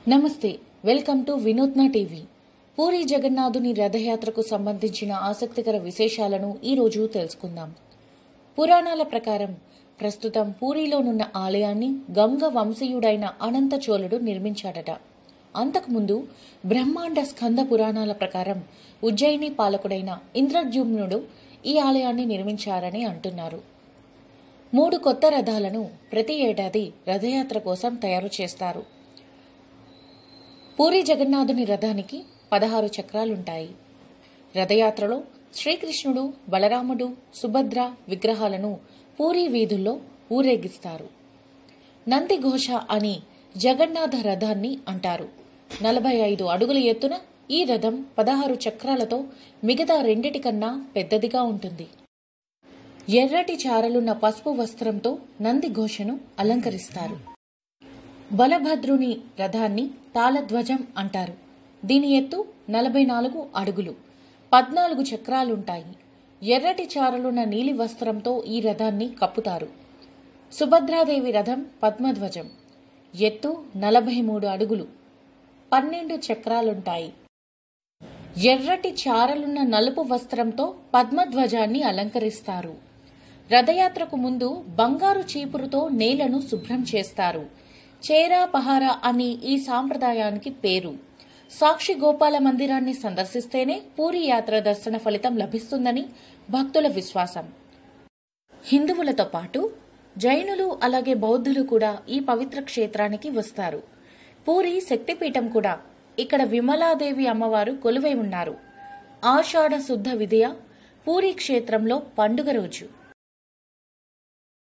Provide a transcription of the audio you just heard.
నమస్తే welcome to Vinootna TV Puri జగన్నాథుని రథయాత్రకు సంబంధించిన ఆసక్తికర విశేషాలను ఈ రోజు తెలుసుకుందాం పురాణాల ప్రకారం ప్రస్తుతం పూరిలోనున్న ఆలయాన్ని గంగ వంశీయుడైన అనంత చోళుడు నిర్మించాడట అంతకుముందు బ్రహ్మాండ స్కంద పురాణాల ప్రకారం ఉజ్జయిని పాలకుడైన ఇంద్రద్యుమ్నుడు ఈ ఆలయాన్ని నిర్మించారని అంటున్నారు మూడు కొత్త రథాలను ప్రతి ఏడాది రథయాత్ర కోసం తయారు చేస్తారు పూరి జగన్నాథుని రథానికి పదహారు చక్రాలుంటాయి రథయాత్రలో శ్రీకృష్ణుడు బలరాముడు సుభద్ర విగ్రహాలను పూరి వీధుల్లో ఊరేగిస్తారు నంది ఘోష అని జగన్నాథ రథాన్ని అంటారు నలభై ఐదు అడుగుల ఎత్తున ఈ రథం పదహారు చక్రాలతో మిగతా రెండిటికన్నా పెద్దదిగా ఉంటుంది ఎర్రటి చారలున్న పసుపు వస్త్రంతో నంది ఘోషను అలంకరిస్తారు బలభద్రుని రథాన్ని తాళధ్వజం అంటారు దీని ఎత్తు నలభై నాలుగు అడుగులు పద్నాలుగు చక్రాలుంటాయి ఎర్రటి చారలున్న నీలి వస్త్రంతో ఈ రథాన్ని కప్పుతారు సుభద్రాదేవి రథం పద్మధ్వజం ఎత్తు నలభై మూడు అడుగులు పన్నెండు చక్రాలుంటాయి ఎర్రటి చారలున్న నలుపు వస్త్రంతో పద్మధ్వజాన్ని అలంకరిస్తారు రథయాత్రకు ముందు బంగారు చీపురుతో నేలను శుభ్రం చేస్తారు చేరా పహారా అని ఈ సాంప్రదాయానికి పేరు సాక్షి గోపాల మందిరాన్ని సందర్శిస్తేనే పూరి యాత్ర దర్శన ఫలితం లభిస్తుందని భక్తుల విశ్వాసం హిందువులతో పాటు జైనులు అలాగే బౌద్ధులు కూడా ఈ పవిత్ర క్షేత్రానికి వస్తారు పూరి శక్తిపీఠం కూడా ఇక్కడ విమలాదేవి అమ్మవారు కొలువై ఉన్నారు ఆషాఢ శుద్ధ విధియ పూరి క్షేత్రంలో పండుగ రోజు